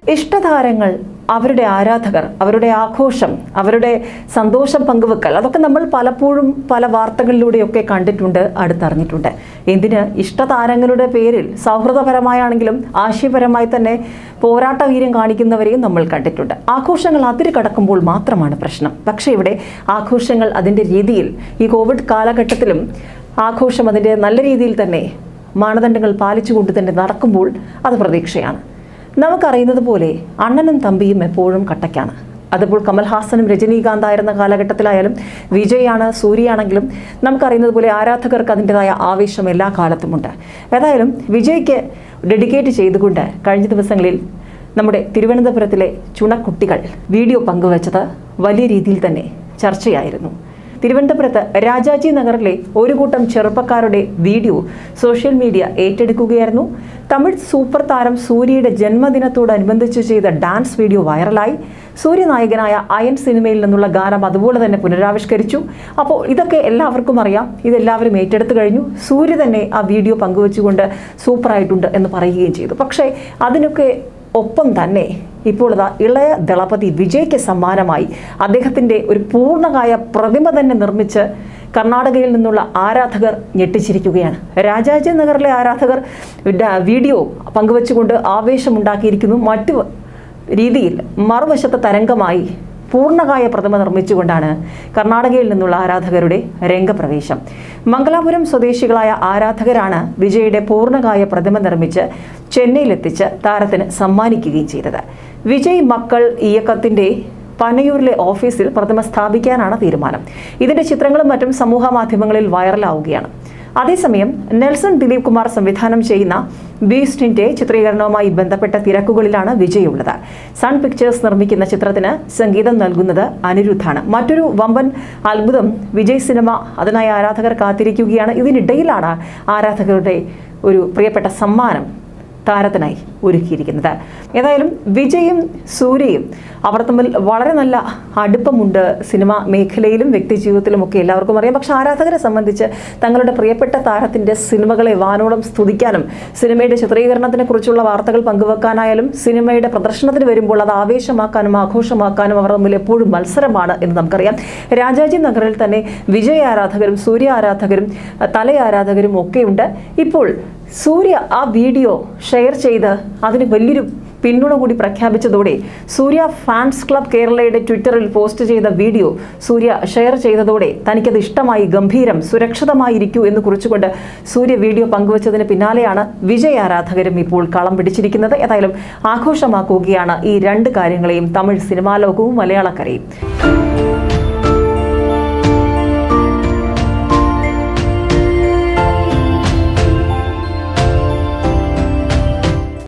ഇഷ്ടതാരങ്ങൾ അവരുടെ ആരാധകർ അവരുടെ ആഘോഷം അവരുടെ സന്തോഷം പങ്കുവെക്കൽ അതൊക്കെ നമ്മൾ പലപ്പോഴും പല വാർത്തകളിലൂടെയൊക്കെ കണ്ടിട്ടുണ്ട് അടുത്തറിഞ്ഞിട്ടുണ്ട് എന്തിന് ഇഷ്ടതാരങ്ങളുടെ പേരിൽ സൗഹൃദപരമായാണെങ്കിലും ആശയപരമായി തന്നെ പോരാട്ട വീര്യം കാണിക്കുന്നവരെയും നമ്മൾ കണ്ടിട്ടുണ്ട് ആഘോഷങ്ങൾ അതിര് കടക്കുമ്പോൾ മാത്രമാണ് പ്രശ്നം പക്ഷേ ഇവിടെ ആഘോഷങ്ങൾ അതിൻ്റെ രീതിയിൽ ഈ കോവിഡ് കാലഘട്ടത്തിലും ആഘോഷം അതിൻ്റെ നല്ല രീതിയിൽ തന്നെ മാനദണ്ഡങ്ങൾ പാലിച്ചുകൊണ്ട് തന്നെ നടക്കുമ്പോൾ അത് പ്രതീക്ഷയാണ് നമുക്കറിയുന്നത് പോലെ അണ്ണനും തമ്പിയും എപ്പോഴും കട്ടയ്ക്കാണ് അതിപ്പോൾ കമൽഹാസനും രജനീകാന്ത് ആയിരുന്ന കാലഘട്ടത്തിലായാലും വിജയാണ് സൂര്യയാണെങ്കിലും നമുക്കറിയുന്നത് പോലെ ആരാധകർക്ക് അതിൻ്റെതായ ആവേശം എല്ലാ കാലത്തുമുണ്ട് ഏതായാലും വിജയ്ക്ക് ഡെഡിക്കേറ്റ് ചെയ്തുകൊണ്ട് കഴിഞ്ഞ ദിവസങ്ങളിൽ നമ്മുടെ തിരുവനന്തപുരത്തിലെ ചുണക്കുട്ടികൾ വീഡിയോ പങ്കുവച്ചത് വലിയ രീതിയിൽ തന്നെ ചർച്ചയായിരുന്നു തിരുവനന്തപുരത്ത് രാജാജി നഗറിലെ ഒരു കൂട്ടം ചെറുപ്പക്കാരുടെ വീഡിയോ സോഷ്യൽ മീഡിയ ഏറ്റെടുക്കുകയായിരുന്നു തമിഴ് സൂപ്പർ താരം സൂര്യയുടെ ജന്മദിനത്തോടനുബന്ധിച്ച് ചെയ്ത ഡാൻസ് വീഡിയോ വൈറലായി സൂര്യനായകനായ അയൻ സിനിമയിൽ നിന്നുള്ള ഗാനം അതുപോലെ തന്നെ പുനരാവിഷ്കരിച്ചു അപ്പോൾ ഇതൊക്കെ എല്ലാവർക്കും അറിയാം ഇതെല്ലാവരും ഏറ്റെടുത്തു കഴിഞ്ഞു സൂര്യ തന്നെ ആ വീഡിയോ പങ്കുവെച്ചുകൊണ്ട് സൂപ്പറായിട്ടുണ്ട് എന്ന് പറയുകയും ചെയ്തു പക്ഷേ അതിനൊക്കെ ഒപ്പം തന്നെ ഇപ്പോൾ ഇതാ ഇളയ ദളപതി വിജയ്ക്ക് സമ്മാനമായി അദ്ദേഹത്തിൻ്റെ ഒരു പൂർണ്ണകായ പ്രതിമ തന്നെ നിർമ്മിച്ച് കർണാടകയിൽ നിന്നുള്ള ആരാധകർ ഞെട്ടിച്ചിരിക്കുകയാണ് രാജാജി നഗറിലെ ആരാധകർ ഡ- വീഡിയോ പങ്കുവച്ചുകൊണ്ട് ആവേശമുണ്ടാക്കിയിരിക്കുന്നു മറ്റു രീതിയിൽ മറുവശത്തെ തരംഗമായി പൂർണ്ണകായ പ്രതിമ നിർമ്മിച്ചുകൊണ്ടാണ് കർണാടകയിൽ നിന്നുള്ള ആരാധകരുടെ രംഗപ്രവേശം മംഗലാപുരം സ്വദേശികളായ ആരാധകരാണ് വിജയുടെ പൂർണ്ണകായ പ്രതിമ നിർമ്മിച്ച് ചെന്നൈയിലെത്തിച്ച് താരത്തിന് സമ്മാനിക്കുകയും ചെയ്തത് വിജയ് മക്കൾ ഇയക്കത്തിന്റെ പനയൂരിലെ ഓഫീസിൽ പ്രതിമ സ്ഥാപിക്കാനാണ് തീരുമാനം ഇതിന്റെ ചിത്രങ്ങളും മറ്റും സമൂഹ മാധ്യമങ്ങളിൽ വൈറലാവുകയാണ് അതേസമയം നെൽസൺ ദിലീപ് കുമാർ സംവിധാനം ചെയ്യുന്ന ബീസ്റ്റിന്റെ ചിത്രീകരണവുമായി ബന്ധപ്പെട്ട തിരക്കുകളിലാണ് വിജയ് ഉള്ളത് സൺ പിക്ചേഴ്സ് നിർമ്മിക്കുന്ന ചിത്രത്തിന് സംഗീതം നൽകുന്നത് അനിരുദ്ധാണ് മറ്റൊരു വമ്പൻ അത്ഭുതം വിജയ് സിനിമ അതിനായി ആരാധകർ കാത്തിരിക്കുകയാണ് ഇതിനിടയിലാണ് ആരാധകരുടെ ഒരു പ്രിയപ്പെട്ട സമ്മാനം താരത്തിനായി ഒരുക്കിയിരിക്കുന്നത് ഏതായാലും വിജയും സൂര്യയും അവർ തമ്മിൽ വളരെ നല്ല അടുപ്പമുണ്ട് സിനിമ മേഖലയിലും വ്യക്തി ജീവിതത്തിലും ഒക്കെ എല്ലാവർക്കും അറിയാം പക്ഷെ ആരാധകരെ സംബന്ധിച്ച് തങ്ങളുടെ പ്രിയപ്പെട്ട താരത്തിന്റെ സിനിമകളെ വാനോളം സ്തുതിക്കാനും സിനിമയുടെ ചിത്രീകരണത്തിനെ കുറിച്ചുള്ള വാർത്തകൾ പങ്കുവെക്കാനായാലും സിനിമയുടെ പ്രദർശനത്തിന് വരുമ്പോൾ അത് ആവേശമാക്കാനും ആഘോഷമാക്കാനും അവർ തമ്മിൽ എപ്പോഴും മത്സരമാണ് എന്ന് നമുക്കറിയാം രാജാജി നഗറിൽ തന്നെ വിജയ് ആരാധകരും സൂര്യ ആരാധകരും തല ആരാധകരും ഒക്കെയുണ്ട് ഇപ്പോൾ സൂര്യ ആ വീഡിയോ ഷെയർ ചെയ്ത് അതിന് വലിയൊരു പിന്തുണ കൂടി പ്രഖ്യാപിച്ചതോടെ സൂര്യ ഫാൻസ് ക്ലബ് കേരളയുടെ ട്വിറ്ററിൽ പോസ്റ്റ് ചെയ്ത വീഡിയോ സൂര്യ ഷെയർ ചെയ്തതോടെ തനിക്കത് ഇഷ്ടമായി ഗംഭീരം സുരക്ഷിതമായിരിക്കൂ എന്ന് കുറിച്ചുകൊണ്ട് സൂര്യ വീഡിയോ പങ്കുവച്ചതിന് പിന്നാലെയാണ് വിജയ് ആരാധകരും ഇപ്പോൾ കളം പിടിച്ചിരിക്കുന്നത് ഏതായാലും ആഘോഷമാക്കുകയാണ് ഈ രണ്ട് കാര്യങ്ങളെയും തമിഴ് സിനിമാ ലോകവും മലയാളക്കരയും